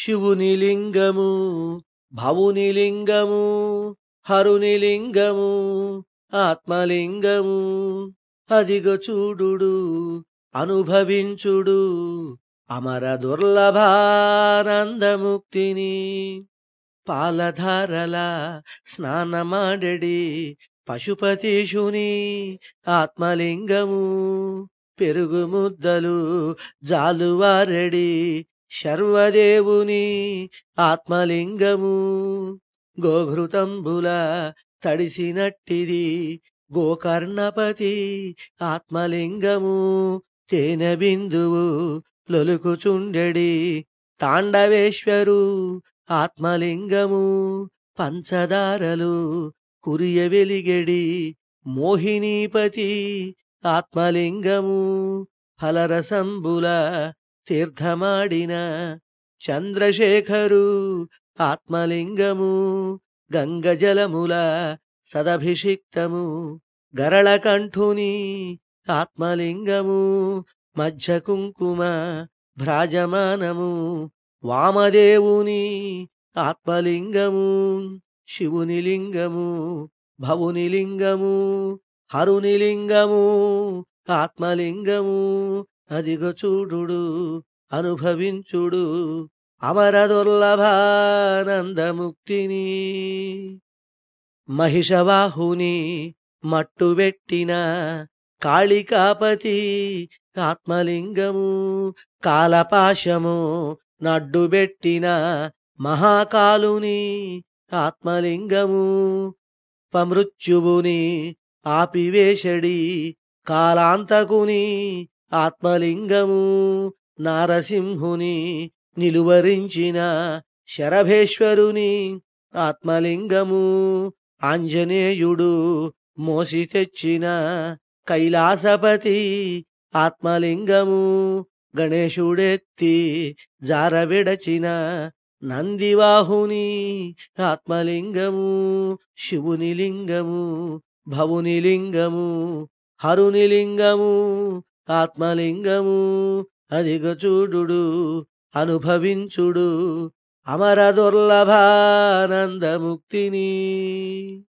శివుని లింగము భవుని లింగము హరుని లింగము ఆత్మలింగము అదిగ చూడుడు అనుభవించుడు అమర దుర్లభానందముక్తిని పాలధారల స్నానమాడడి పశుపతీశుని ఆత్మలింగము పెరుగు ముద్దలు జాలువారడి శర్వదేవుని ఆత్మలింగము గోఘృతంబుల తడిసినట్టిది గోకర్ణపతి ఆత్మలింగము తేనె బిందువు లొలుకుచుండెడి తాండవేశ్వరు ఆత్మలింగము పంచదారలు కురియ వెలిగెడి మోహినీపతి ఆత్మలింగము ఫలరసంబుల తీర్థమాడిన చంద్రశేఖరు ఆత్మలింగము గంగజలముల సదభిషిక్తము గరళకంఠుని ఆత్మలింగము మధ్య కుంకుమ భ్రాజమానము వామదేవుని ఆత్మలింగము శివుని లింగము భవుని లింగము హరుని లింగము ఆత్మలింగము అదిగో చూడుడు అనుభవించుడు అమర దుర్లభానందముక్తిని మహిషవాహుని మట్టుబెట్టిన కాళికాపతి ఆత్మలింగము కాలపాశము నడ్డుబెట్టిన మహాకాలుని ఆత్మలింగము పమృత్యువుని ఆపివేశడి కాలాంతకుని ఆత్మలింగము నారసింహుని నిలువరించిన శరభేశ్వరుని ఆత్మలింగము ఆంజనేయుడు మోసి తెచ్చిన కైలాసపతి ఆత్మలింగము గణేశుడెత్తి జారవిడచిన నందివాహుని ఆత్మలింగము శివుని లింగము భవుని లింగము హరుని లింగము ఆత్మలింగము అదిగ చూడుడు అనుభవించుడు అమర దుర్లభానందముక్తిని